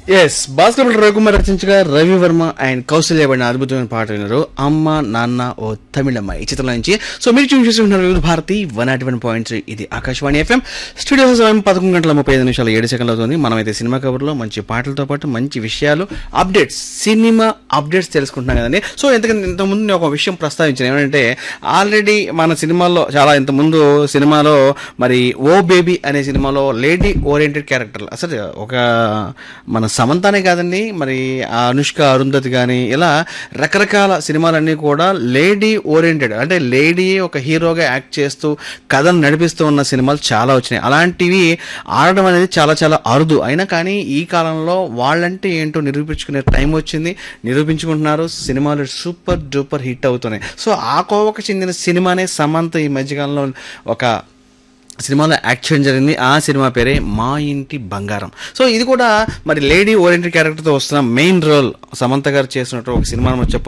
yes Bhaskar Ravikumar రచించగా Ravi Varma and Kausalya పడిన అద్భుతమైన పాట విన్నారు అమ్మ నాన్న ఓ తమిళమ్మ ఈ చిత్రం నుంచి సో మీరు చూసి చూస్తున్నారు Vividh Bharati one not one point ఇది ఆకాశవాణి ఎఫ్ఎం స్టూడియో సమయం పదకొండు గంటల ముప్పై ఐదు నిమిషాలు ఏడు సెకండ్లు అవుతుంది మనమైతే సినిమా కవర్లో మంచి పాటలతో పాటు మంచి విషయాలు అప్డేట్స్ సినిమా అప్డేట్స్ తెలుసుకుంటున్నాం కదండి సో ఎందుకంటే ఇంతకుముందు నేను ఒక విషయం ప్రస్తావించాను ఏమంటే ఆల్రెడీ మన సినిమాల్లో చాలా ఇంతకుముందు సినిమాలో మరి ఓ బేబీ అనే సినిమాలో లేడీ ఓరియంటెడ్ క్యారెక్టర్ అసలు ఒక మన సమంతానే కాదండి మరి ఆ అనుష్క అరుంధతి కానీ ఇలా రకరకాల సినిమాలన్నీ కూడా లేడీ ఓరియంటెడ్ అంటే లేడీ ఒక హీరోగా యాక్ట్ చేస్తూ కథను నడిపిస్తూ ఉన్న సినిమాలు చాలా వచ్చినాయి అలాంటివి ఆడడం అనేది చాలా చాలా అరుదు అయినా కానీ ఈ కాలంలో వాళ్ళంటే ఏంటో నిరూపించుకునే టైం వచ్చింది నిరూపించుకుంటున్నారు సినిమాలు సూపర్ డూపర్ హిట్ అవుతున్నాయి సో ఆ కోవకు చెందిన సినిమానే సమంత ఈ మధ్యకాలంలో ఒక సినిమాలో యాక్ట్ చేయడం జరిగింది ఆ సినిమా పేరే మా ఇంటి బంగారం సో ఇది కూడా మరి లేడీ ఓరియంటెడ్ క్యారెక్టర్తో వస్తున్న మెయిన్ రోల్ సమంత గారు చేసినట్టు ఒక సినిమా చెప్పొచ్చు